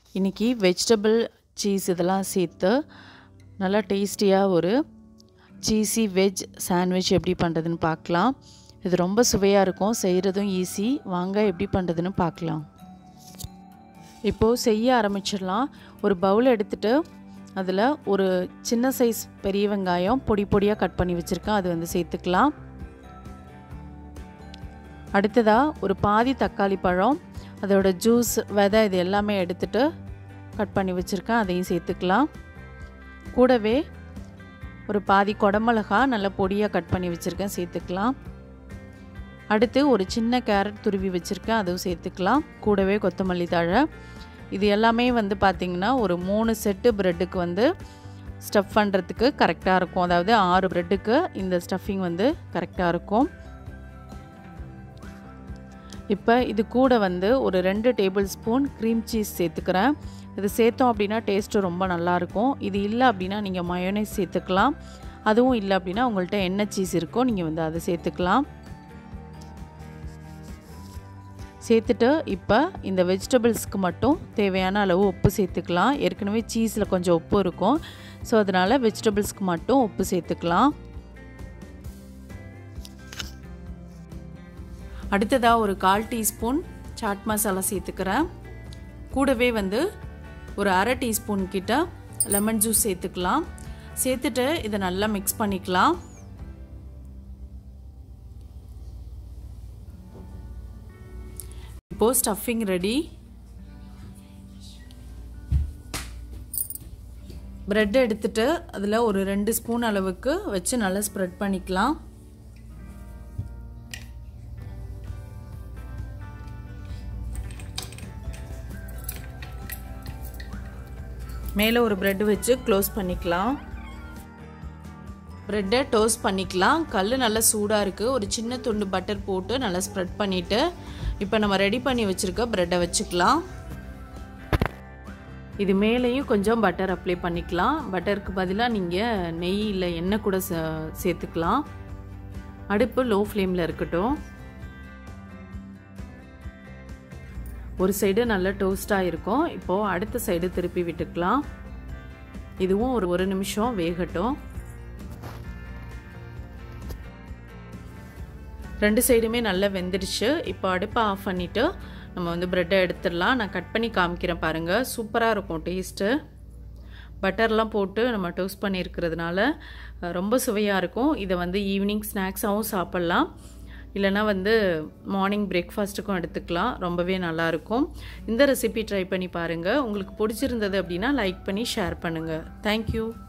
இன்றைக்கி vegetable cheese இதெல்லாம் சேர்த்து நல்லா டேஸ்டியாக ஒரு சீஸி வெஜ் சாண்ட்விச் எப்படி பண்ணுறதுன்னு பார்க்கலாம் இது ரொம்ப சுவையாக இருக்கும் செய்கிறதும் ஈஸி வாங்க எப்படி பண்ணுறதுன்னு பார்க்கலாம் இப்போது செய்ய ஆரம்பிச்சிடலாம் ஒரு பவுல் எடுத்துகிட்டு அதில் ஒரு சின்ன சைஸ் பெரிய வெங்காயம் பொடி பொடியாக கட் பண்ணி வச்சுருக்கேன் அது வந்து சேர்த்துக்கலாம் அடுத்ததாக ஒரு பாதி தக்காளி பழம் அதோட ஜூஸ் விதை இது எல்லாமே எடுத்துகிட்டு கட் பண்ணி வச்சுருக்கேன் அதையும் சேர்த்துக்கலாம் கூடவே ஒரு பாதி குடமிளகா நல்லா பொடியாக கட் பண்ணி வச்சுருக்கேன் சேர்த்துக்கலாம் அடுத்து ஒரு சின்ன கேரட் துருவி வச்சுருக்கேன் அதுவும் சேர்த்துக்கலாம் கூடவே கொத்தமல்லி தழை இது எல்லாமே வந்து பார்த்திங்கன்னா ஒரு மூணு செட்டு ப்ரெட்டுக்கு வந்து ஸ்டஃப் பண்ணுறதுக்கு கரெக்டாக இருக்கும் அதாவது ஆறு ப்ரெட்டுக்கு இந்த ஸ்டஃபிங் வந்து கரெக்டாக இருக்கும் இப்போ இது கூட வந்து ஒரு ரெண்டு டேபிள் ஸ்பூன் க்ரீம் சீஸ் சேர்த்துக்கிறேன் இது சேர்த்தோம் அப்படின்னா டேஸ்ட்டு ரொம்ப நல்லாயிருக்கும் இது இல்லை அப்படின்னா நீங்கள் மயோனைஸ் சேர்த்துக்கலாம் அதுவும் இல்லை அப்படின்னா உங்கள்கிட்ட என்ன சீஸ் இருக்கோ நீங்கள் வந்து அதை சேர்த்துக்கலாம் சேர்த்துட்டு இப்போ இந்த வெஜிடபிள்ஸ்க்கு மட்டும் தேவையான அளவு உப்பு சேர்த்துக்கலாம் ஏற்கனவே சீஸில் கொஞ்சம் உப்பு இருக்கும் ஸோ அதனால் வெஜிடபிள்ஸ்க்கு மட்டும் உப்பு சேர்த்துக்கலாம் அடுத்ததாக ஒரு கால் டீஸ்பூன் சாட் மசாலா சேர்த்துக்கிறேன் கூடவே வந்து ஒரு அரை டீஸ்பூன் கிட்ட லெமன் ஜூஸ் சேர்த்துக்கலாம் சேர்த்துட்டு இதை நல்லா மிக்ஸ் பண்ணிக்கலாம் இப்போது ஸ்டஃபிங் ரெடி ப்ரெட் எடுத்துட்டு அதில் ஒரு ரெண்டு ஸ்பூன் அளவுக்கு வச்சு நல்லா ஸ்ப்ரெட் பண்ணிக்கலாம் மேலே ஒரு ப்ரெட் வச்சு க்ளோஸ் பண்ணிக்கலாம் ப்ரெட்டை டோஸ்ட் பண்ணிக்கலாம் கல் நல்லா சூடாக இருக்குது ஒரு சின்ன துண்டு பட்டர் போட்டு நல்லா ஸ்ப்ரெட் பண்ணிவிட்டு இப்போ நம்ம ரெடி பண்ணி வச்சுருக்க ப்ரெட்டை வச்சுக்கலாம் இது மேலேயும் கொஞ்சம் பட்டர் அப்ளை பண்ணிக்கலாம் பட்டருக்கு பதிலாக நீங்கள் நெய் இல்லை எண்ணெய் கூட சேர்த்துக்கலாம் அடுப்பு லோ ஃப்ளேமில் இருக்கட்டும் ஒரு சைடு நல்லா டோஸ்ட்டாக இருக்கும் இப்போது அடுத்த சைடு திருப்பி விட்டுக்கலாம் இதுவும் ஒரு ஒரு நிமிஷம் வேகட்டும் ரெண்டு சைடுமே நல்லா வெந்துடுச்சு இப்போ அடுப்பை ஆஃப் பண்ணிவிட்டு நம்ம வந்து ப்ரெட்டை எடுத்துடலாம் நான் கட் பண்ணி காமிக்கிறேன் பாருங்கள் சூப்பராக இருக்கும் டேஸ்ட்டு பட்டர்லாம் போட்டு நம்ம டோஸ்ட் பண்ணியிருக்கிறதுனால ரொம்ப சுவையாக இருக்கும் இதை வந்து ஈவினிங் ஸ்நாக்ஸாகவும் சாப்பிட்லாம் இல்லைனா வந்து மார்னிங் பிரேக்ஃபாஸ்ட்டுக்கும் எடுத்துக்கலாம் ரொம்பவே நல்லாயிருக்கும் இந்த ரெசிபி ட்ரை பண்ணி பாருங்கள் உங்களுக்கு பிடிச்சிருந்தது அப்படின்னா லைக் பண்ணி ஷேர் பண்ணுங்கள் தேங்க்யூ